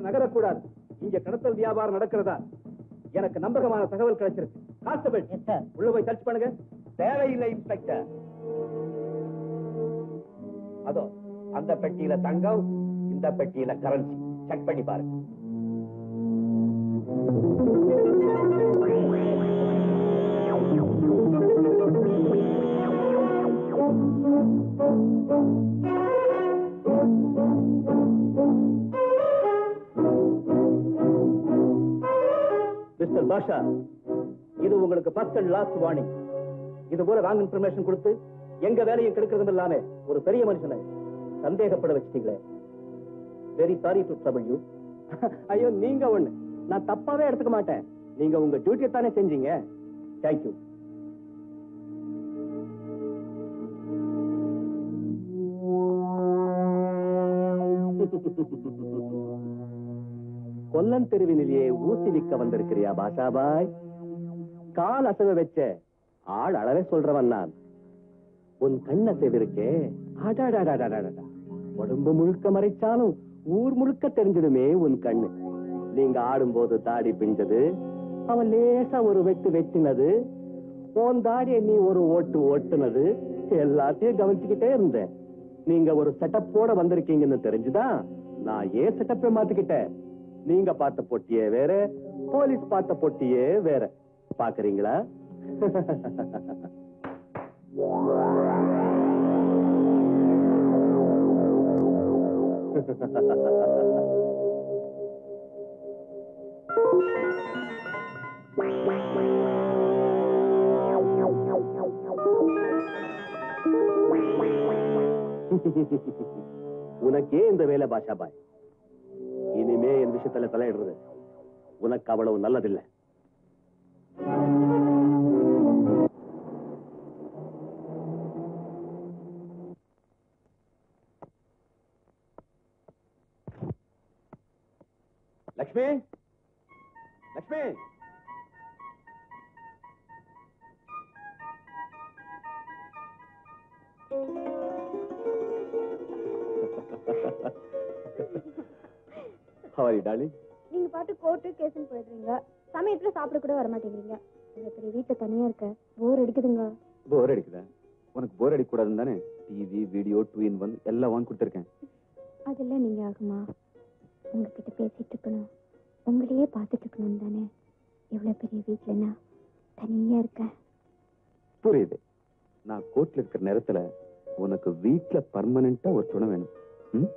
நகரக்கூடாது இங்க கடத்தல் வியாபாரம் நடக்கிறதா எனக்கு நம்பகமான தகவல் கிடைச்சிருக்கு கான்ஸ்டபிள் உள்ள போய் சர்ச் பண்ணுங்க தேவையில்லை இன்ஸ்பெக்டர் அதோ அந்த பெட்டியில தங்கம் இந்த பெட்டியில கரன்சி செக் பண்ணி பாருங்க மிஸ்டர் பாஷா இது உங்களுக்கு ஃபர்ஸ்ட் அண்ட் லாஸ்ட் வார்னிங் இது போல ராங் இன்ஃபர்மேஷன் கொடுத்து எங்க வேலையை கெடுக்கிறதும் இல்லாம ஒரு பெரிய மனுஷனை சந்தேகப்பட வச்சிட்டீங்களே very sorry to trouble you ஐயோ நீங்க ஒண்ணு நான் தப்பாவே எடுத்துக்க மாட்டேன் நீங்க உங்க டியூட்டியை தானே செஞ்சீங்க தேங்க்யூ கொல்லன் தெருவினிலேயே ஊசி விற்க வந்திருக்கிறியா பாஷாபாய் கால் அசைவ வச்ச ஆள் அளவே சொல்றவன் நான் உன் கண் அசைவிருக்கே அடாடாடாடாடாடா உடம்பு முழுக்க மறைச்சாலும் ஊர் முழுக்க தெரிஞ்சிடுமே உன் கண்ணு நீங்க ஆடும்போது தாடி பிஞ்சது அவன் லேசா ஒரு வெட்டு வெட்டினது உன் தாடியை நீ ஒரு ஓட்டு ஓட்டுனது எல்லாத்தையும் கவனிச்சுக்கிட்டே இருந்தேன் நீங்க ஒரு செட்டப்போட வந்திருக்கீங்கன்னு தெரிஞ்சுதான் நான் ஏன் செட்டப்பை மாத்திக்கிட்டேன் நீங்க பார்த்த பொட்டியே வேற போலீஸ் பார்த்த பொட்டியே வேற பாக்குறீங்களா உனக்கே இந்த வேலை பாஷா பாய் இனிமே என் விஷயத்துல தலையிடுறது உனக்கு அவ்வளவு நல்லதில்லை லக்ஷ்மி லக்ஷ்மி ஹவாரி டாலி நீங்க பாட்டு கோர்ட்டு கேஸ்னு போயிடுறீங்க சமயத்துல சாப்பிட கூட வர மாட்டேங்கிறீங்க இந்த பெரிய வீட்டுல தனியா இருக்க போர் அடிக்குதுங்க போர் அடிக்குதா உனக்கு போர் அடிக்க கூடாதுன்னு தானே TV video two in one எல்லாம் வாங்கி கொடுத்துருக்கேன் அதெல்லாம் நீங்க ஆகுமா உங்ககிட்ட பேசிட்டு இருக்கணும் உங்களையே பார்த்துட்டு இருக்கணும் தானே இவ்வளவு பெரிய வீட்டுல நான் தனியா இருக்கேன் புரியுது நான் கோர்ட்ல இருக்கிற நேரத்துல உனக்கு வீட்ல பர்மனண்டா ஒரு துணை வேணும் ம்?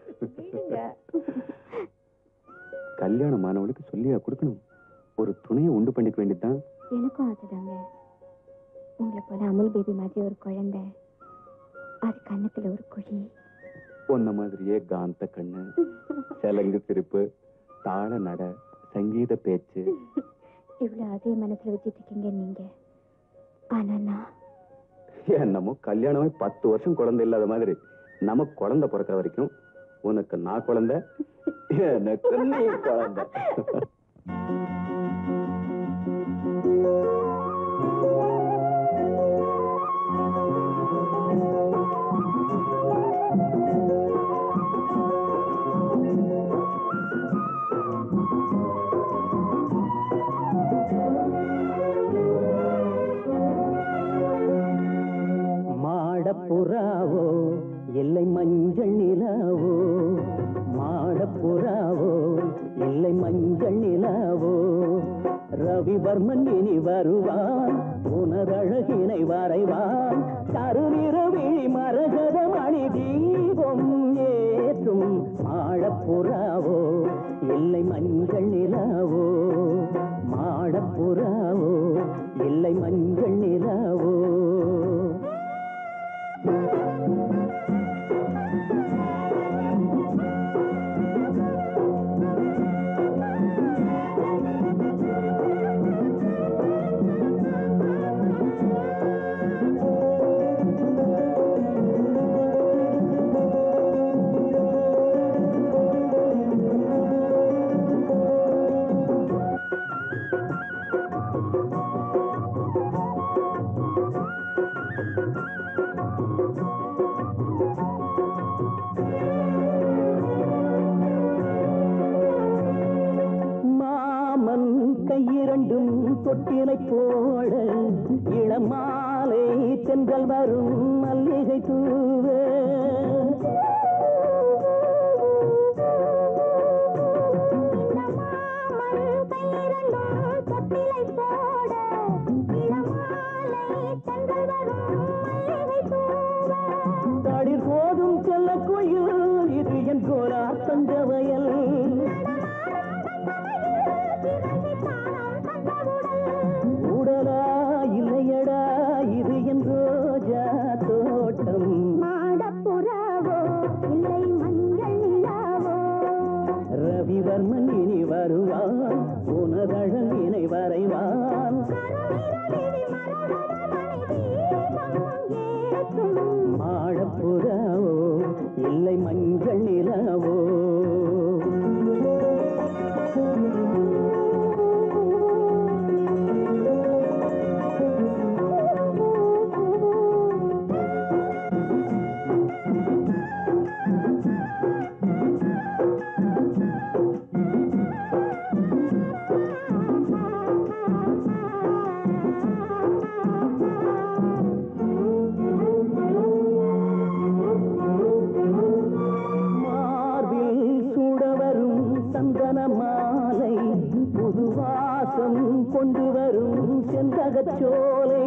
கல்யாணம் ஆனவனுக்கு சொல்லியா கொடுக்கணும் ஒரு துணையை உண்டு பண்ணிக்க வேண்டியதுதான் எனக்கும் அதுதாங்க உங்களை போல அமுல் பேபி மாதிரி ஒரு குழந்தை அது கண்ணத்துல ஒரு குழி உன்ன மாதிரியே காந்த கண்ணு செலங்கு சிரிப்பு தாள நட சங்கீத பேச்சு இவ்வளவு அதே மனசுல வச்சிட்டு இருக்கீங்க நீங்க ஆனா நான் என்னமோ கல்யாணமே பத்து வருஷம் குழந்தை இல்லாத மாதிரி நமக்கு குழந்தை பிறக்கிற வரைக்கும் உனக்கு நான் குழந்தை எனக்கு நீ குழந்தை மாடப்புறாவோ இல்லை மஞ்சள் நிலாவோ மாடப்புறாவோ இல்லை மஞ்சள் நிலாவோ ரவிவர்மன் இனி வருவான் உனதழகினை வரைவான் கருநிற விழி மரகத மணி தீபம் ஏற்றும் மாடப்புறாவோ இல்லை மஞ்சள் நிலாவோ மாடப்புறாவோ இல்லை மஞ்சள் நிலாவோ தொட்டிலை போட இளமாலை தென்றல் வரும் மல்லிகை தூவ தளிர் போதும் செல்ல கோயில் இது என் கோலா தங்க வயல் உடலா இல்லையடா இது என் ரோஜா தோட்டம் ரவிவர்மன் இனி வருவான் உனதழகினை வரைவான் மாடப்புறாவோ இல்லை மஞ்சள் நிலாவோ மார்பில் சுடவரும் சந்தன மாலை புது வாசம் கொண்டு வரும் செந்தகச் சோலை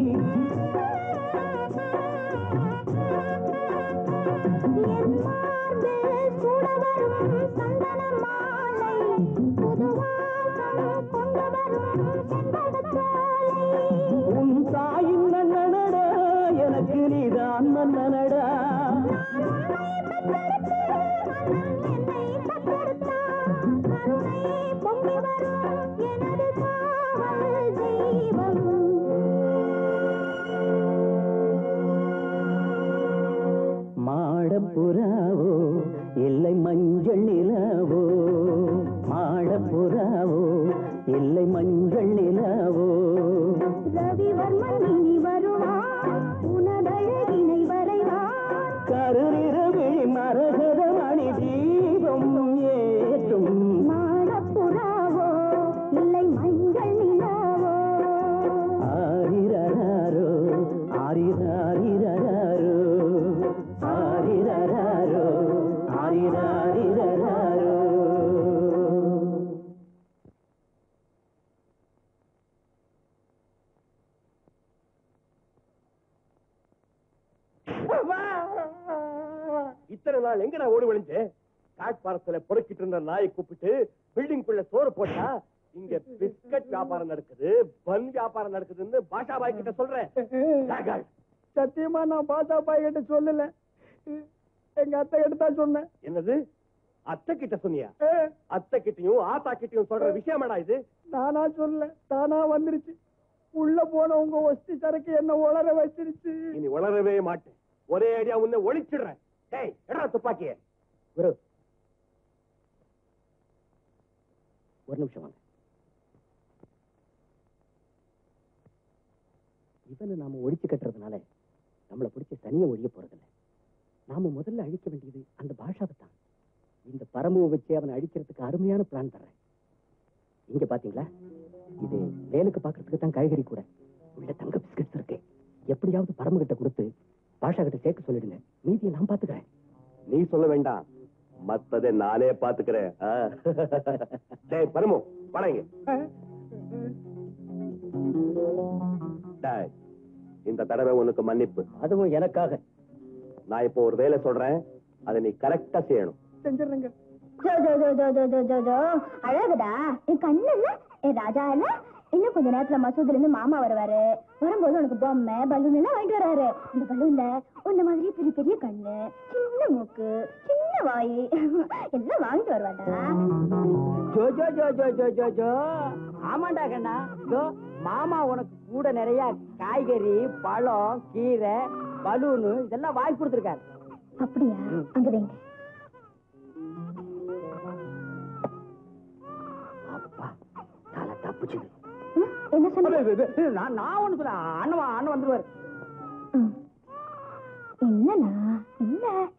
உன் தாயின் நன்னடா எனக்கு நீதான் மன்னனடா மாடப்புறாவோ இல்லை மஞ்சள் நிலாவோ மாடப்புறாவோ இல்லை மஞ்சள் நிலாவோ ரவிவர்மன் இனி வருவான் உனதழகினை வரைவான் கருநிறவிழி மரகத மணி தீபம் ஏற்றும் மாடப்புறாவோ இல்லை மஞ்சள் நிலாவோ ஆரிரராரோ ஆரிராரிரராரோ ஆரிரராரோ ஆரிராரிரராரோ இத்தனை நாள் எங்கடா ஓடி ஒளிஞ்சு பிளாட்பாரத்துல பொறுக்கிட்டு இருந்த நாயை கூப்பிட்டு பில்டிங்குள்ள சோறு போட்டா இங்க பிஸ்கட் வியாபாரம் நடக்குது பன் வியாபாரம் நடக்குதுன்னு பாஷா பாய் கிட்ட சொல்றேன் ஜாகால். சத்தியமா நான் பாத்தா பாய் கிட்ட சொல்லல எங்க அத்தை கிட்ட தான் சொன்னேன் என்னது அத்தை கிட்ட சொன்னியா ஏ, அத்தை கிட்டயும் ஆத்தா கிட்டயும் சொல்ற விஷயமாடா இது நானா சொல்லல தானா வந்துருச்சு உள்ள போன உங்க ஒஸ்தி சரக்கு என்ன உளர வச்சிருச்சு இனி வளரவே மாட்டேன் ஒரே அடியா உன்னை ஒழிச்சிடுறேன் டேய் எடா துப்பாக்கிய குரு ஒரு நிமிஷம் வாங்க இவனை நாம ஒழிச்சு கட்டுறதுனால நம்மளை பிடிச்சி தனியா ஒழிய போறதில்ல நாம முதல்ல அழிக்க வேண்டியது அந்த பாஷாவை தான் இந்த பரம்புவை வச்சு அவனை அழிக்கிறதுக்கு அருமையான பிளான் தர்றேன் இங்க பாத்தீங்களா இது வேலுக்கு பாக்குறதுக்கு தான் காய்கறி கூட உள்ள தங்க பிஸ்கட்ஸ் இருக்கு எப்படியாவது பரம்பு கிட்ட கொடுத்து பாஷா கிட்ட சேர்க்க சொல்லிடுங்க மீதியை நான் பாத்துக்கிறேன் நீ சொல்ல வேண்டாம் மத்ததை நானே பாத்துக்கிறேன் ஆ. டேய் பரமு படங்க டேய் இந்த தடவை உனக்கு மன்னிப்பு அதுவும் எனக்காக நான் இப்போ ஒரு வேலை சொல்றேன் அதை நீ கரெக்டா செய்யணும் செஞ்சிடுறேங்க ஜோ ஜோ ஜோ ஜோ ஜோ ஜோ ஜோ ஜோ அழகுதா என் கண்ணு இல்ல என் ராஜா இல்ல இன்னும் கொஞ்ச நேரத்துல மசூதுல இருந்து மாமா வருவாரு வரும்போது உனக்கு பொம்மை பலூன் எல்லாம் வாங்கிட்டு வராரு அந்த பலூன்ல உன்ன மாதிரி பெரிய பெரிய கண்ணு சின்ன மூக்கு சின்ன வாய் எல்லாம் வாங்கிட்டு வருவாடா ஜோ ஜோ ஜோ ஜோ ஜோ ஜோ ஜோ ஆமாண்டா கண்ணா ஜோ மாமா உனக்கு கூட நிறைய காய்கறி பழம் கீரை பலூனு இதெல்லாம் வாங்கி கொடுத்துருக்காரு அப்படியா அங்க வைங்க அப்பா தலை தப்புச்சுது ம், என்ன சொன்ன நான் நான் ஒண்ணு சொல்ல அண்ணன் வா- அண்ணன் வந்துருவாரு ம். என்னண்ணா என்ன